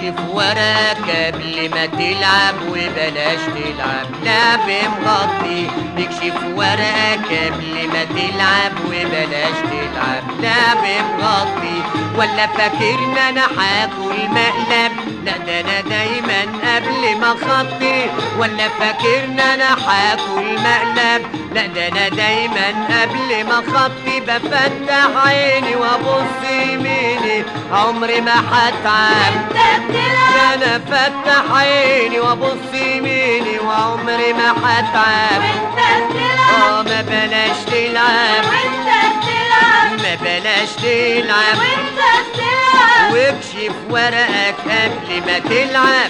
اكشف وراك قبل ما تلعب وبلاش تلعب لعب مغطي اكشف وراك قبل ما تلعب وبلاش تلعب لعب مغطي ولا فاكرنا انا هاكل مقلب لا ده انا دايما قبل ما اخطي ولا فاكرنا انا هاكل مقلب لا ده انا دايما قبل ما اخطي بفتح عيني وابص يميني عمري ما هتعب وانت بتلعب انا فتح عيني وابص يميني وعمري ما هتعب وانت بتلعب اه ما بلاش تلعب وانت بتلعب ما بلاش تلعب وانت بتلعب واكشف ورقك قبل ما تلعب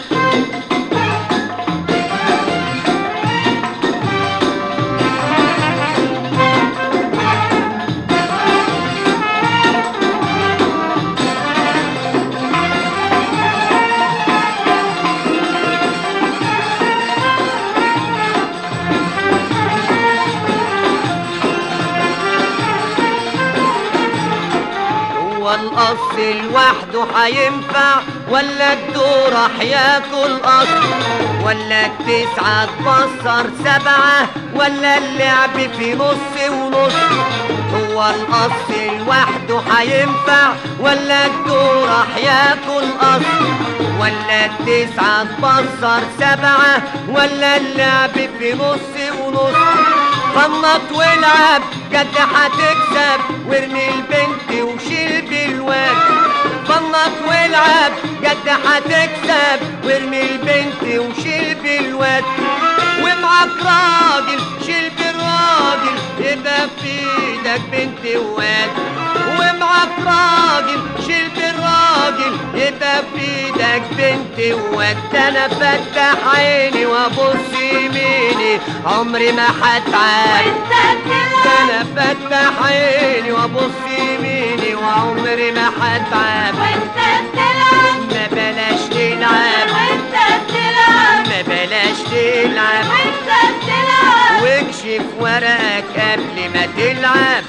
هو القص لوحده هينفع ولا الدور هياكل قص ولا التسعة تبصر سبعة ولا اللعب في نص ونص هو القص لوحده هينفع ولا الدور هياكل قص ولا التسعة تبصر سبعة ولا اللعب في نص ونص غمض والعب جد هتكسب وارمي البنت وشيل بالواد غمض والعب جد هتكسب وارمي البنت وشيل بالواد ومعاك راجل شيل بالراجل يبقى في ايدك بنت وواد ومعاك راجل شيل بالراجل يبقى في ايدك بنت وواد ده انا فتح عيني وابص يميني عمري ما هتعب وانت بتلعب انا فتح عيني وابص يميني وعمري ما هتعب وانت بتلعب ما بلاش تلعب وانت بتلعب ما بلاش تلعب وانت بتلعب واكشف ورقك قبل ما تلعب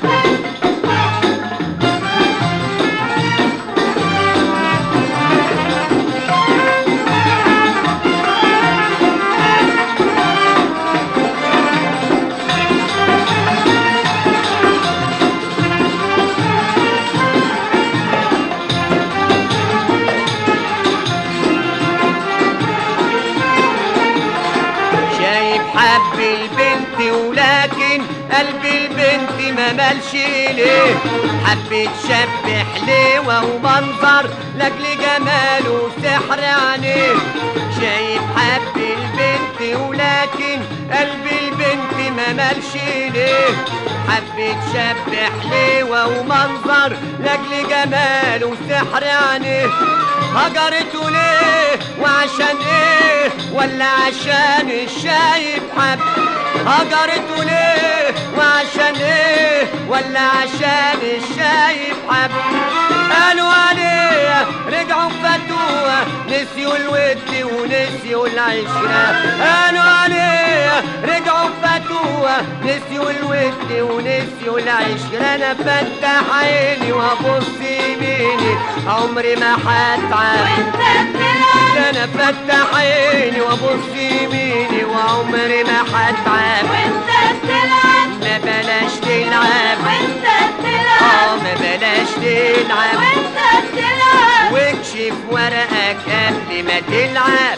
شايف حب البنت ولكن قلب البنت ما مالش ليه حبيت شاب حليوة ومنظر لاجل جماله وسحر عينيه شايف حب البنت ولكن قلب البنت ما مالش ليه حبيت شاب حليوة ومنظر لاجل جماله وسحر عينيه هجرته ليه وعشان ايه ولا عشان الشايب حب هجرته ليه وعشان ايه ولا عشان الشايب حب قالوا عليه رجعوا فاتوها نسيوا الود ونسيوا العشرة قالوا عليه رجعوا فاتوها نسيوا الود ونسيوا العشرة انا فتح عيني وابص يميني عمري ما هتعب وانت بتلعب ده انا فتح عيني وابص يميني وعمري ما هتعب وانت بتلعب ما بلاش تلعب وانت اه بتلعب ما بلاش تلعب وانت بتلعب واكشف ورقك قبل ما تلعب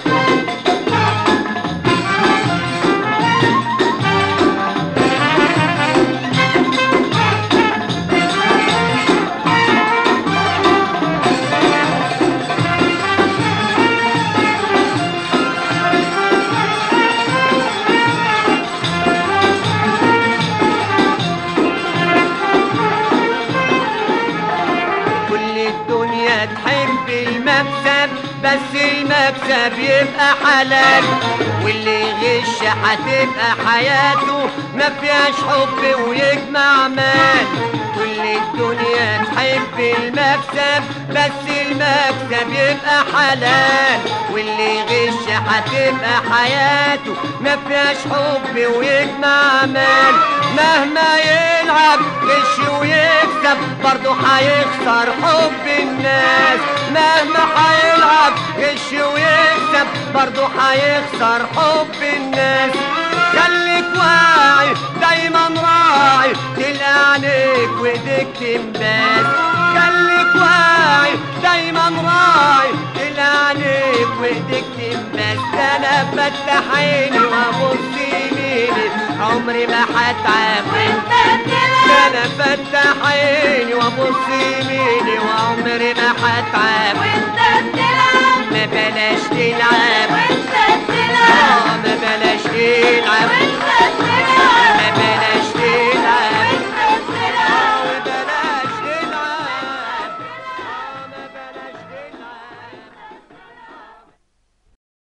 كل الدنيا تحب المكسب بس المكسب يبقى حلال واللي يغش هتبقى حياته ما فيهاش حب ويجمع مال كل الدنيا تحب المكسب بس المكسب يبقى حلال واللي يغش هتبقى حياته ما فيهاش حب ويجمع مال مهما يلعب غش ويكسب برضه هيخسر حب الناس مهما هيلعب يلعب غش ويكسب برضه هيخسر حب الناس خليك واعي دايما راعي تلقى عينيك وايديك تنباس خليك واعي دايما راعي تلقى عينيك وايديك تنباس ده انا فتح عيني وابص يميني عمري ما هتعب وانت ده بتلعب انا فتح عيني وابص يميني وعمري ما هتعب وانت بتلعب ما بلاش تلعب وانت بتلعب اه ما بلاش تلعب